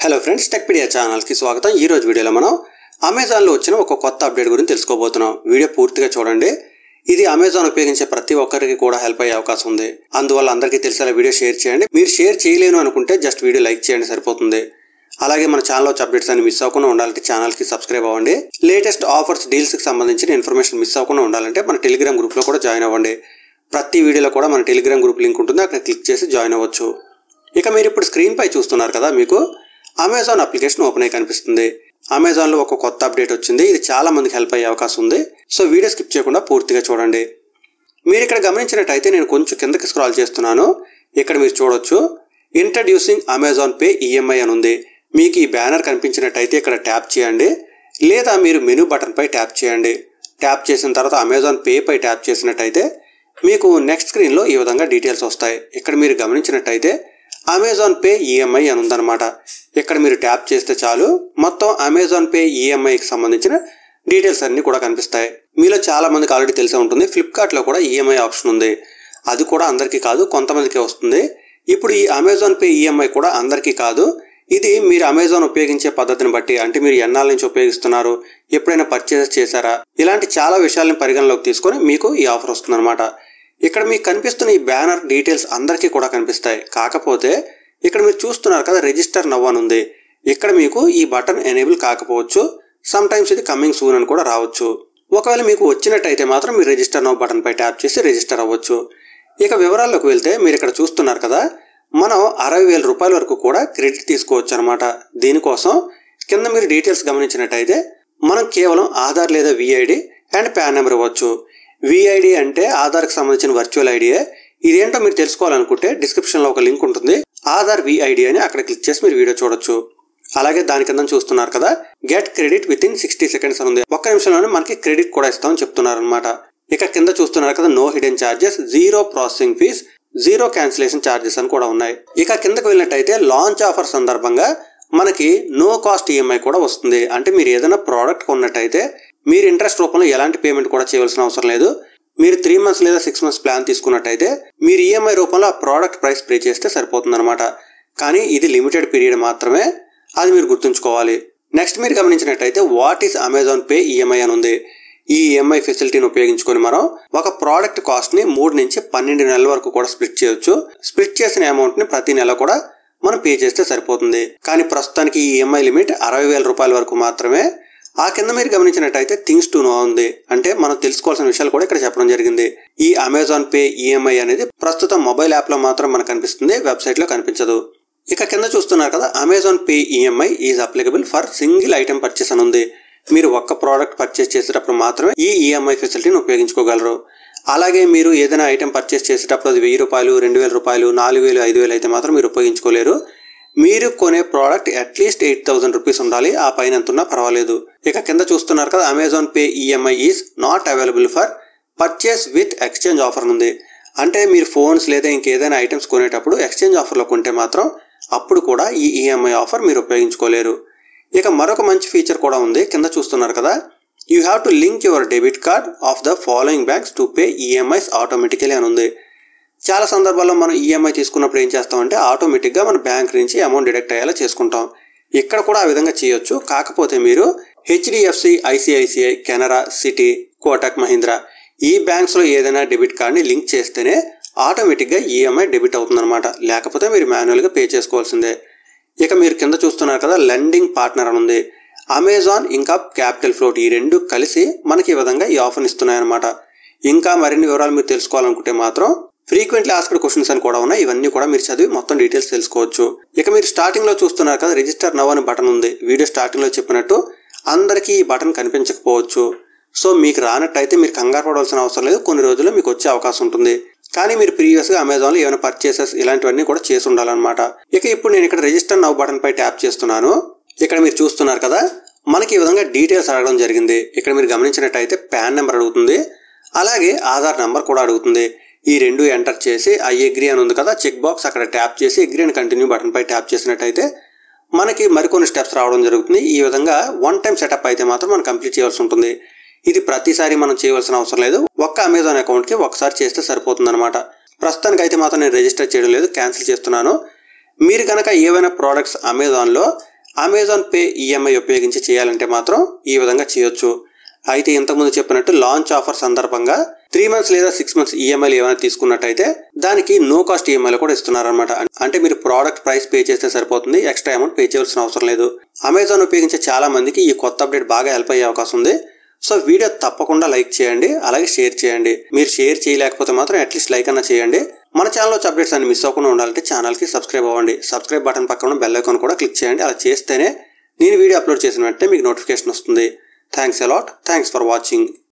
hello friends Techpedia ఛానల్కి స్వాగతం ఈ రోజు వీడియోలో మనం అమెజాన్లో వచ్చిన ఒక కొత్త అప్డేట్ గురించి తెలుసుకోబోతున్నాం వీడియో పూర్తిగా చూడండి ఇది అమెజాన్ ఉపయోగించే ప్రతి ఒక్కరికి కూడా హెల్ప్ అయ్యే అవకాశం ఉంది అందువల్ల అందరికీ తెలిసేలా వీడియో షేర్ చేయండి మీరు షేర్ చేయలేను అనుకుంటే జస్ట్ వీడియో లైక్ చేయండి సరిపోతుంది అలాగే మన ఛానల్లో వచ్చే అప్డేట్స్ అన్ని మిస్ అవ్వకుండా ఉండాలంటే ఛానల్కి సబ్స్క్రైబ్ అవ్వండి లేటెస్ట్ ఆఫర్స్ డీల్స్కి సంబంధించిన ఇన్ఫర్మేషన్ మిస్ అవ్వకుండా ఉండాలంటే మన టెలిగ్రామ్ గ్రూప్లో కూడా జాయిన్ అవ్వండి ప్రతి వీడియోలో కూడా మన టెలిగ్రామ్ గ్రూప్ లింక్ ఉంటుంది అక్కడ క్లిక్ చేసి జాయిన్ అవ్వచ్చు ఇక మీరు ఇప్పుడు స్క్రీన్ పై చూస్తున్నారు కదా మీకు అమెజాన్ అప్లికేషన్ ఓపెన్ అయి కనిపిస్తుంది అమెజాన్లో ఒక కొత్త అప్డేట్ వచ్చింది ఇది చాలా మందికి హెల్ప్ అయ్యే అవకాశం ఉంది సో వీడియో స్కిప్ చేయకుండా పూర్తిగా చూడండి మీరు ఇక్కడ గమనించినట్టయితే నేను కొంచెం కిందకి స్క్రాల్ చేస్తున్నాను ఇక్కడ మీరు చూడొచ్చు ఇంట్రడ్యూసింగ్ అమెజాన్ పే ఈఎంఐ అని ఉంది మీకు ఈ బ్యానర్ కనిపించినట్టయితే ఇక్కడ ట్యాప్ చేయండి లేదా మీరు మెనూ బటన్ పై ట్యాప్ చేయండి ట్యాప్ చేసిన తర్వాత అమెజాన్ పే పై ట్యాప్ చేసినట్టయితే మీకు నెక్స్ట్ స్క్రీన్లో ఈ విధంగా డీటెయిల్స్ వస్తాయి ఇక్కడ మీరు గమనించినట్టయితే అమెజాన్ పే ఈఎంఐ అని ఉందన్నమాట ఇక్కడ మీరు ట్యాప్ చేస్తే చాలు మొత్తం అమెజాన్ పే ఈఎంఐకి సంబంధించిన డీటెయిల్స్ అన్ని కూడా కనిపిస్తాయి మీలో చాలా మందికి ఆల్రెడీ తెలిసే ఉంటుంది ఫ్లిప్కార్ట్లో కూడా ఈఎంఐ ఆప్షన్ ఉంది అది కూడా అందరికీ కాదు కొంతమందికి వస్తుంది ఇప్పుడు ఈ అమెజాన్ పే ఈఎంఐ కూడా అందరికీ కాదు ఇది మీరు అమెజాన్ ఉపయోగించే పద్ధతిని బట్టి అంటే మీరు ఎన్నాళ్ళ నుంచి ఉపయోగిస్తున్నారు ఎప్పుడైనా పర్చేస్ చేశారా ఇలాంటి చాలా విషయాలను పరిగణలోకి తీసుకొని మీకు ఈ ఆఫర్ వస్తుందన్నమాట ఇక్కడ మీకు కనిపిస్తున్న ఈ బ్యానర్ డీటెయిల్స్ అందరికీ కూడా కనిపిస్తాయి కాకపోతే ఇక్కడ మీరు చూస్తున్నారు కదా రిజిస్టర్ నవ్ అని ఉంది ఇక్కడ మీకు ఈ బటన్ ఎనేబుల్ కాకపోవచ్చు సమ్ టైమ్స్ ఇది కమింగ్ సూన్ అని కూడా రావచ్చు ఒకవేళ మీకు వచ్చినట్టయితే మాత్రం మీరు రిజిస్టర్ నవ్ బటన్ పై ట్యాప్ చేసి రిజిస్టర్ అవ్వచ్చు ఇక వివరాల్లోకి వెళ్తే మీరు ఇక్కడ చూస్తున్నారు కదా మనం అరవై వేల రూపాయల వరకు కూడా క్రెడిట్ తీసుకోవచ్చు అనమాట దీనికోసం కింద మీరు డీటెయిల్స్ గమనించినట్టయితే మనం కేవలం ఆధార్ లేదా విఐడి అండ్ పాన్ నెంబర్ ఇవ్వచ్చు విఐడి అంటే ఆధార్కి సంబంధించిన వర్చువల్ ఐడియే ఇదేంటో మీరు తెలుసుకోవాలనుకుంటే డిస్క్రిప్షన్లో ఒక లింక్ ఉంటుంది ఆధార్ విఐడి అని అక్కడ క్లిక్ చేసి మీరు వీడియో చూడొచ్చు అలాగే దాని కింద చూస్తున్నారు కదా get credit within sixty seconds అని ఉంది ఒక్క నిమిషంలోనే మనకి క్రెడిట్ కూడా ఇస్తామని చెప్తున్నారు అనమాట ఇక కింద చూస్తున్నారు కదా no hidden charges zero processing fee zero cancellation charges అని కూడా ఉన్నాయి ఇక కిందకు వెళ్ళినట్టయితే లాంచ్ ఆఫర్ సందర్భంగా మనకి నో కాస్ట్ ఈఎంఐ కూడా వస్తుంది అంటే మీరు ఏదైనా ప్రోడక్ట్ కొన్నట్టయితే మీరు ఇంట్రెస్ట్ రూపంలో ఎలాంటి పేమెంట్ కూడా చేయవలసిన అవసరం లేదు మీరు త్రీ మంత్స్ లేదా సిక్స్ మంత్స్ ప్లాన్ తీసుకున్నట్టయితే మీరు ఈఎంఐ రూపంలో ఆ ప్రోడక్ట్ ప్రైస్ పే చేస్తే సరిపోతుంది అనమాట కానీ ఇది లిమిటెడ్ పీరియడ్ మాత్రమే అది మీరు గుర్తుంచుకోవాలి నెక్స్ట్ మీరు గమనించినట్టయితే what is Amazon Pay EMI అని ఉంది ఈ ఈఎంఐ ఫెసిలిటీని ఉపయోగించుకొని మనం ఒక ప్రోడక్ట్ కాస్ట్ ని మూడు నుంచి పన్నెండు నెలల వరకు కూడా స్ప్లిట్ చేయొచ్చు స్ప్లిట్ చేసిన అమౌంట్ ని ప్రతి నెల కూడా మనం పే చేస్తే సరిపోతుంది కానీ ప్రస్తుతానికి ఈ ఈఎంఐ లిమిట్ అరవై వేల రూపాయల వరకు మాత్రమే ఆ కింద మీరు గమనించినట్టయితే థింగ్స్ టు నో ఉంది అంటే మనం తెలుసుకోవాల్సిన విషయాలు కూడా ఇక్కడ చెప్పడం జరిగింది ఈ అమెజాన్ పే ఈఎంఐ అనేది ప్రస్తుతం మొబైల్ యాప్ లో మాత్రం మనకు కనిపిస్తుంది వెబ్సైట్ లో కనిపించదు ఇక కింద చూస్తున్నారు కదా Amazon Pay EMI is applicable for single item purchase అని ఉంది మీరు ఒక్క ప్రోడక్ట్ పర్చేస్ చేసేటప్పుడు మాత్రమే ఈ ఈఎంఐ ఫెసిలిటీని ఉపయోగించుకోగలరు అలాగే మీరు ఏదైనా ఐటమ్ పర్చేస్ చేసేటప్పుడు అది వెయ్యి రూపాయలు రెండు వేల రూపాయలు నాలుగు వేలు ఐదు వేలు అయితే మాత్రం మీరు ఉపయోగించుకోలేరు మీరు కొనే product at least eight thousand rupees ఉండాలి ఆ పైన ఎంత ఉన్నా పర్వాలేదు ఇక కింద చూస్తున్నారు కదా Amazon Pay EMI is not available for purchase with exchange offer ఉంది అంటే మీరు ఫోన్స్ లేదా ఇంకేదైనా ఐటమ్స్ కొనేటప్పుడు ఎక్స్చేంజ్ ఆఫర్లో కొంటే మాత్రం అప్పుడు కూడా ఈ ఈఎంఐ ఆఫర్ మీరు ఉపయోగించుకోలేరు ఇక మరొక మంచి ఫీచర్ కూడా ఉంది కింద చూస్తున్నారు కదా you have to link your debit card of the following banks to pay EMIs automatically అని ఉంది చాలా సందర్భాల్లో మనం ఈఎంఐ తీసుకున్నప్పుడు ఏం చేస్తామంటే ఆటోమేటిక్గా మన బ్యాంక్ నుంచి అమౌంట్ డిడక్ట్ అయ్యేలా చేసుకుంటాం ఇక్కడ కూడా ఆ విధంగా చేయొచ్చు కాకపోతే మీరు హెచ్డిఎఫ్సి ఐసిఐసిఐ కెనరా సిటీ కోటక్ మహీంద్రా ఈ బ్యాంక్స్లో ఏదైనా డెబిట్ కార్డ్ని లింక్ చేస్తేనే ఆటోమేటిక్గా ఈఎంఐ డెబిట్ అవుతుందన్నమాట లేకపోతే మీరు మాన్యువల్గా పే చేసుకోవాల్సిందే ఇక మీరు కింద చూస్తున్నారు కదా లెండింగ్ పార్ట్నర్ అని ఉంది అమెజాన్ ఇంకా క్యాపిటల్ ఫ్లోట్ ఈ రెండు కలిసి మనకి ఈ విధంగా ఈ ఆఫర్ ఇస్తున్నాయన్నమాట ఇంకా మరిన్ని వివరాలు మీరు తెలుసుకోవాలనుకుంటే మాత్రం ఫ్రీక్వెంట్లీ ఆస్క్డ్ క్వశ్చన్స్ అని కూడా ఉన్నాయి ఇవన్నీ కూడా మీరు చదివి మొత్తం డీటెయిల్స్ తెలుసుకోవచ్చు ఇక మీరు స్టార్టింగ్ లో చూస్తున్నారు కదా రిజిస్టర్ నవ్ అనే బటన్ ఉంది వీడియో స్టార్టింగ్ లో చెప్పినట్టు అందరికీ ఈ బటన్ కనిపించకపోవచ్చు సో మీకు రానట్టయితే మీరు కంగారు పడవలసిన అవసరం లేదు కొన్ని రోజుల్లో మీకు వచ్చే అవకాశం ఉంటుంది కానీ మీరు ప్రీవియస్గా అమెజాన్లో ఏమైనా పర్చేసెస్ ఇలాంటివన్నీ కూడా చేసి ఉండాలన్నమాట ఇక ఇప్పుడు నేను ఇక్కడ రిజిస్టర్ నవ్ బటన్ పై ట్యాప్ చేస్తున్నాను ఇక్కడ మీరు చూస్తున్నారు కదా మనకి ఈ విధంగా డీటెయిల్స్ అడగడం జరిగింది ఇక్కడ మీరు గమనించినట్టయితే పాన్ నెంబర్ అడుగుతుంది అలాగే ఆధార్ నెంబర్ కూడా అడుగుతుంది ఈ రెండు ఎంటర్ చేసి ఐ అగ్రి అని ఉంది కదా చెక్ బాక్స్ అక్కడ ట్యాప్ చేసి అగ్రి అండ్ కంటిన్యూ బటన్ పై ట్యాప్ చేసినట్టయితే మనకి మరికొన్ని స్టెప్స్ రావడం జరుగుతుంది ఈ విధంగా వన్ టైం సెటప్ అయితే మాత్రం మనం కంప్లీట్ చేయాల్సి ఉంటుంది ఇది ప్రతిసారి మనం చేయవలసిన అవసరం లేదు ఒక్క అమెజాన్ అకౌంట్కి ఒకసారి చేస్తే సరిపోతుంది అనమాట ప్రస్తుతానికి అయితే మాత్రం నేను రిజిస్టర్ చేయడం లేదు క్యాన్సిల్ చేస్తున్నాను మీరు కనుక ఏవైనా ప్రోడక్ట్స్ అమెజాన్లో అమెజాన్ పే ఈఎంఐ ఉపయోగించి చేయాలంటే మాత్రం ఈ విధంగా చేయొచ్చు అయితే ఇంతకుముందు చెప్పినట్టు లాంచ్ ఆఫర్ సందర్భంగా త్రీ మంత్స్ లేదా సిక్స్ మంత్స్ ఈఎంఐలు ఏమైనా తీసుకున్నట్టయితే దానికి నో కాస్ట్ ఈఎంఐలు కూడా ఇస్తున్నారనమాట అంటే మీరు ప్రోడక్ట్ ప్రైస్ పే చేస్తే సరిపోతుంది ఎక్స్ట్రా అమౌంట్ పే చేయాల్సిన అవసరం లేదు అమెజాన్ ఉపయోగించే చాలా మందికి ఈ కొత్త అప్డేట్ బాగా హెల్ప్ అయ్యే అవకాశం ఉంది సో వీడియో తప్పకుండా లైక్ చేయండి అలాగే షేర్ చేయండి మీరు షేర్ చేయలేకపోతే మాత్రం అట్లీస్ట్ లైక్ అన్న చేయండి మన ఛానల్లో వచ్చే అప్డేట్స్ అన్ని మిస్ అవ్వకుండా ఉండాలంటే ఛానల్కి సబ్స్క్రైబ్ అవ్వండి సబ్స్క్రైబ్ బటన్ పక్కన బెల్ ఐకాన్ కూడా క్లిక్ చేయండి అలా చేస్తేనే నేను వీడియో అప్లోడ్ చేసిన వెంటనే మీకు నోటిఫికేషన్ వస్తుంది thanks a lot thanks for watching